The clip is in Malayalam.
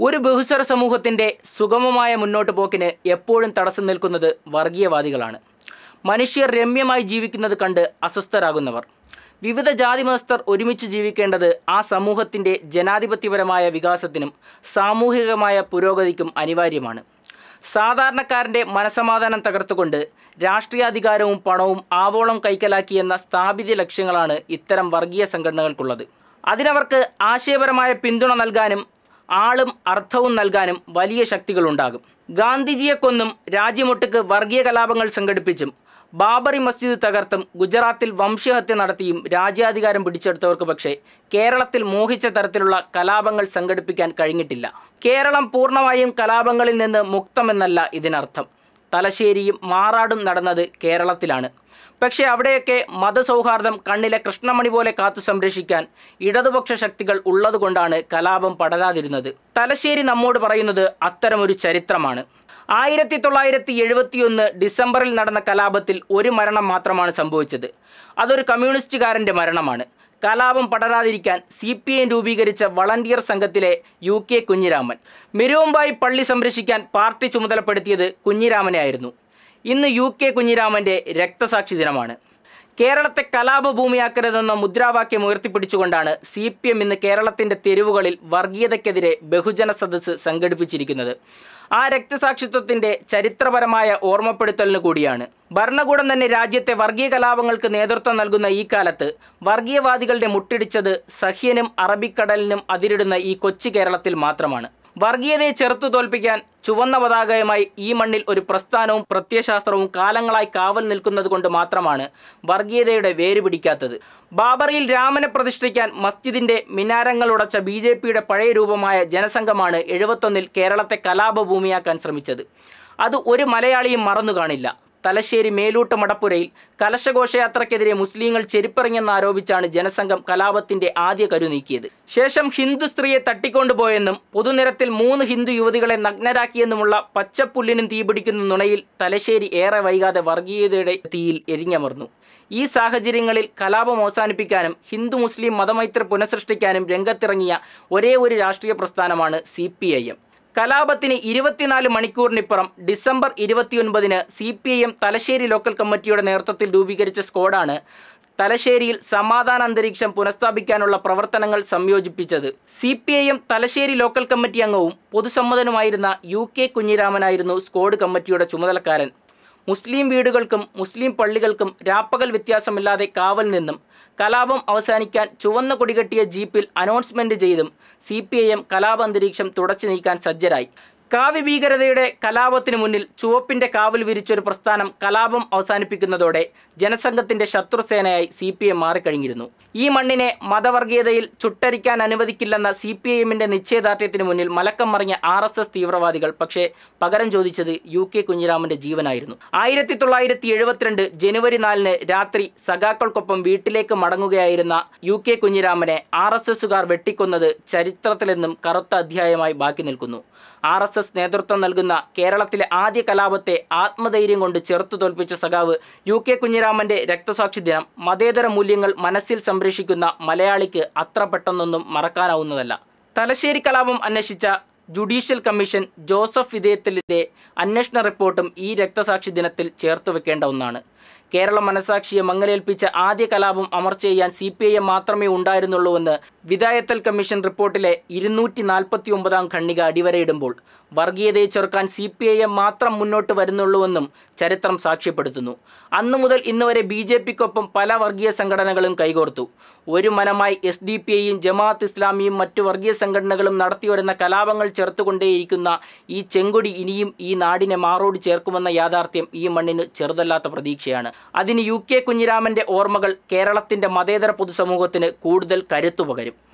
ഒരു ബഹുസ്വര സമൂഹത്തിൻ്റെ സുഗമമായ മുന്നോട്ട് പോക്കിന് എപ്പോഴും തടസ്സം നിൽക്കുന്നത് വർഗീയവാദികളാണ് മനുഷ്യർ രമ്യമായി ജീവിക്കുന്നത് കണ്ട് അസ്വസ്ഥരാകുന്നവർ വിവിധ ജാതിമതസ്ഥർ ഒരുമിച്ച് ജീവിക്കേണ്ടത് ആ സമൂഹത്തിൻ്റെ ജനാധിപത്യപരമായ വികാസത്തിനും സാമൂഹികമായ പുരോഗതിക്കും അനിവാര്യമാണ് സാധാരണക്കാരൻ്റെ മനസമാധാനം തകർത്തുകൊണ്ട് രാഷ്ട്രീയാധികാരവും പണവും ആവോളം കൈക്കലാക്കിയെന്ന സ്ഥാപിത ലക്ഷ്യങ്ങളാണ് ഇത്തരം വർഗീയ സംഘടനകൾക്കുള്ളത് അതിനവർക്ക് ആശയപരമായ പിന്തുണ നൽകാനും ആളും അർത്ഥവും നൽകാനും വലിയ ശക്തികളുണ്ടാകും ഗാന്ധിജിയെ കൊന്നും രാജ്യമൊട്ടുക്ക് വർഗീയ കലാപങ്ങൾ സംഘടിപ്പിച്ചും ബാബറി മസ്ജിദ് തകർത്തും ഗുജറാത്തിൽ വംശഹത്യ നടത്തിയും രാജ്യാധികാരം പിടിച്ചെടുത്തവർക്ക് പക്ഷേ കേരളത്തിൽ മോഹിച്ച തരത്തിലുള്ള കലാപങ്ങൾ സംഘടിപ്പിക്കാൻ കഴിഞ്ഞിട്ടില്ല കേരളം പൂർണ്ണമായും കലാപങ്ങളിൽ നിന്ന് മുക്തമെന്നല്ല ഇതിനർത്ഥം തലശ്ശേരിയും മാറാടും നടന്നത് കേരളത്തിലാണ് പക്ഷേ അവിടെയൊക്കെ മതസൗഹാർദ്ദം കണ്ണിലെ കൃഷ്ണമണി പോലെ കാത്തു സംരക്ഷിക്കാൻ ഇടതുപക്ഷ ശക്തികൾ ഉള്ളതുകൊണ്ടാണ് കലാപം പടരാതിരുന്നത് തലശ്ശേരി നമ്മോട് പറയുന്നത് അത്തരമൊരു ചരിത്രമാണ് ആയിരത്തി തൊള്ളായിരത്തി എഴുപത്തിയൊന്ന് ഡിസംബറിൽ നടന്ന കലാപത്തിൽ ഒരു മരണം മാത്രമാണ് സംഭവിച്ചത് അതൊരു കമ്മ്യൂണിസ്റ്റുകാരൻ്റെ മരണമാണ് കലാപം പടരാതിരിക്കാൻ സി പി എം രൂപീകരിച്ച വളണ്ടിയർ സംഘത്തിലെ യു കെ കുഞ്ഞിരാമൻ മിരുവമ്പായി പള്ളി സംരക്ഷിക്കാൻ പാർട്ടി ചുമതലപ്പെടുത്തിയത് കുഞ്ഞിരാമനെയായിരുന്നു ഇന്ന് യു കെ കുഞ്ഞിരാമൻ്റെ രക്തസാക്ഷി ദിനമാണ് കേരളത്തെ കലാപഭൂമിയാക്കരുതെന്ന മുദ്രാവാക്യം ഉയർത്തിപ്പിടിച്ചുകൊണ്ടാണ് സി പി എം ഇന്ന് കേരളത്തിൻ്റെ തെരുവുകളിൽ വർഗീയതയ്ക്കെതിരെ ബഹുജന സദസ്സ് സംഘടിപ്പിച്ചിരിക്കുന്നത് ആ രക്തസാക്ഷിത്വത്തിൻ്റെ ചരിത്രപരമായ ഓർമ്മപ്പെടുത്തലിന് കൂടിയാണ് ഭരണകൂടം തന്നെ രാജ്യത്തെ വർഗീയ കലാപങ്ങൾക്ക് നേതൃത്വം നൽകുന്ന ഈ കാലത്ത് വർഗീയവാദികളുടെ മുട്ടിടിച്ചത് സഹ്യനും അറബിക്കടലിനും അതിരിടുന്ന ഈ കൊച്ചു കേരളത്തിൽ മാത്രമാണ് വർഗീയതയെ ചെറുത്തു തോൽപ്പിക്കാൻ ചുവന്ന പതാകയുമായി ഈ മണ്ണിൽ ഒരു പ്രസ്ഥാനവും പ്രത്യയശാസ്ത്രവും കാലങ്ങളായി കാവൽ നിൽക്കുന്നത് കൊണ്ട് മാത്രമാണ് വർഗീയതയുടെ വേര് പിടിക്കാത്തത് ബാബറിയിൽ രാമനെ പ്രതിഷ്ഠിക്കാൻ മസ്ജിദിന്റെ മിനാരങ്ങളുടച്ച ബി ജെ പിയുടെ പഴയ രൂപമായ ജനസംഘമാണ് എഴുപത്തൊന്നിൽ കേരളത്തെ കലാപഭൂമിയാക്കാൻ ശ്രമിച്ചത് അത് ഒരു മലയാളിയും മറന്നു കാണില്ല തലശ്ശേരി മേലൂട്ട് മടപ്പുരയിൽ കലശഘോഷയാത്രയ്ക്കെതിരെ മുസ്ലിങ്ങൾ ചെരുപ്പറിഞ്ഞെന്നാരോപിച്ചാണ് ജനസംഘം കലാപത്തിന്റെ ആദ്യ കരു നീക്കിയത് ശേഷം ഹിന്ദു സ്ത്രീയെ തട്ടിക്കൊണ്ടുപോയെന്നും പൊതുനിരത്തിൽ മൂന്ന് ഹിന്ദു യുവതികളെ നഗ്നരാക്കിയെന്നുമുള്ള പച്ചപ്പുല്ലിനും തീപിടിക്കുന്ന നുണയിൽ തലശ്ശേരി ഏറെ വൈകാതെ വർഗീയതയുടെ തീയിൽ എരിഞ്ഞമർന്നു ഈ സാഹചര്യങ്ങളിൽ കലാപം അവസാനിപ്പിക്കാനും ഹിന്ദു മുസ്ലിം മതമൈത്രി പുനഃസൃഷ്ടിക്കാനും രംഗത്തിറങ്ങിയ ഒരേ ഒരു രാഷ്ട്രീയ പ്രസ്ഥാനമാണ് സി പി ഐ എം കലാപത്തിന് ഇരുപത്തിനാല് മണിക്കൂറിനിപ്പുറം ഡിസംബർ ഇരുപത്തിയൊൻപതിന് C P I M Thalassery local കമ്മിറ്റിയുടെ നേതൃത്വത്തിൽ രൂപീകരിച്ച സ്ക്വാഡാണ് തലശ്ശേരിയിൽ സമാധാന അന്തരീക്ഷം പുനഃസ്ഥാപിക്കാനുള്ള പ്രവർത്തനങ്ങൾ സംയോജിപ്പിച്ചത് C P I M Thalassery local committee അംഗവും പൊതുസമ്മതനുമായിരുന്ന യു കെ കുഞ്ഞിരാമനായിരുന്നു സ്ക്വാഡ് കമ്മിറ്റിയുടെ ചുമതലക്കാരൻ മുസ്ലിം വീടുകൾക്കും മുസ്ലിം പള്ളികൾക്കും രാപ്പകൽ വ്യത്യാസമില്ലാതെ കാവൽ നിന്നും കലാപം അവസാനിക്കാൻ ചുവന്ന കൊടികെട്ടിയ ജീപ്പിൽ അനൗൺസ്മെന്റ് ചെയ്തും സി പി ഐ എം കലാപാന്തരീക്ഷം തുടച്ചു നീക്കാൻ സജ്ജരായി കാവ്യഭീകരതയുടെ കലാപത്തിന് മുന്നിൽ ചുവപ്പിന്റെ കാവൽ വിരിച്ചൊരു പ്രസ്ഥാനം കലാപം അവസാനിപ്പിക്കുന്നതോടെ ജനസംഘത്തിന്റെ ശത്രുസേനയായി സി പി എം മാറിക്കഴിഞ്ഞിരുന്നു ഈ മണ്ണിനെ മതവർഗീയതയിൽ ചുട്ടരിക്കാൻ അനുവദിക്കില്ലെന്ന സി പി ഐ എമ്മിന്റെ നിശ്ചയദാർഢ്യത്തിന് മുന്നിൽ മലക്കം മറിഞ്ഞ ആർ എസ് എസ് തീവ്രവാദികൾ പക്ഷേ പകരം ചോദിച്ചത് യു കെ കുഞ്ഞിരാമന്റെ ജീവനായിരുന്നു ആയിരത്തി തൊള്ളായിരത്തി എഴുപത്തിരണ്ട് ജനുവരി നാലിന് രാത്രി സഖാക്കൾക്കൊപ്പം വീട്ടിലേക്ക് മടങ്ങുകയായിരുന്ന യു കെ കുഞ്ഞിരാമനെ ആർ എസ് എസുകാർ വെട്ടിക്കൊന്നത് ചരിത്രത്തിലെന്നും കറുത്ത അധ്യായമായി ബാക്കി നിൽക്കുന്നു ആർ എസ് എസ് നേതൃത്വം നൽകുന്ന കേരളത്തിലെ ആദ്യ കലാപത്തെ ആത്മധൈര്യം കൊണ്ട് ചെറുത്തു തോൽപ്പിച്ച സഖാവ് യു കെ കുഞ്ഞിരാമന്റെ രക്തസാക്ഷി ദിനം മതേതര മൂല്യങ്ങൾ മനസ്സിൽ സംരക്ഷിക്കുന്ന മലയാളിക്ക് അത്ര പെട്ടെന്നൊന്നും മറക്കാനാവുന്നതല്ല തലശ്ശേരി കലാപം അന്വേഷിച്ച ജുഡീഷ്യൽ കമ്മീഷൻ ജോസഫ് വിധേയത്തിലെ അന്വേഷണ റിപ്പോർട്ടും ഈ രക്തസാക്ഷി ദിനത്തിൽ ചേർത്ത് വെക്കേണ്ട ഒന്നാണ് കേരള മനസാക്ഷിയെ മങ്ങലേൽപ്പിച്ച ആദ്യ കലാപം അമർച്ച ചെയ്യാൻ സി പി ഐ എം മാത്രമേ ഉണ്ടായിരുന്നുള്ളൂവെന്ന് വിധായത്തൽ കമ്മീഷൻ റിപ്പോർട്ടിലെ ഇരുന്നൂറ്റി നാൽപ്പത്തി ഒമ്പതാം ഖണ്ഡിക അടിവരയിടുമ്പോൾ വർഗീയതയെ ചെറുക്കാൻ സി പി ഐ എം മാത്രം മുന്നോട്ട് വരുന്നുള്ളൂവെന്നും ചരിത്രം സാക്ഷ്യപ്പെടുത്തുന്നു അന്നു മുതൽ ഇന്ന് വരെ ബി ജെ പിക്കൊപ്പം പല വർഗീയ സംഘടനകളും കൈകോർത്തു ഒരു മനമായി എസ് ഡി പി ഐയും ജമാഅത്ത് ഇസ്ലാമിയും മറ്റു വർഗീയ സംഘടനകളും നടത്തിവരുന്ന കലാപങ്ങൾ ചേർത്തുകൊണ്ടേയിരിക്കുന്ന ഈ ചെങ്കൊടി ഇനിയും ഈ നാടിനെ മാറോട് ചേർക്കുമെന്ന യാഥാർത്ഥ്യം ഈ മണ്ണിന് ചെറുതല്ലാത്ത പ്രതീക്ഷയാണ് അതിന് യു കെ കുഞ്ഞിരാമന്റെ ഓർമ്മകൾ കേരളത്തിന്റെ മതേതര പൊതുസമൂഹത്തിന് കൂടുതൽ കരുത്തു പകരും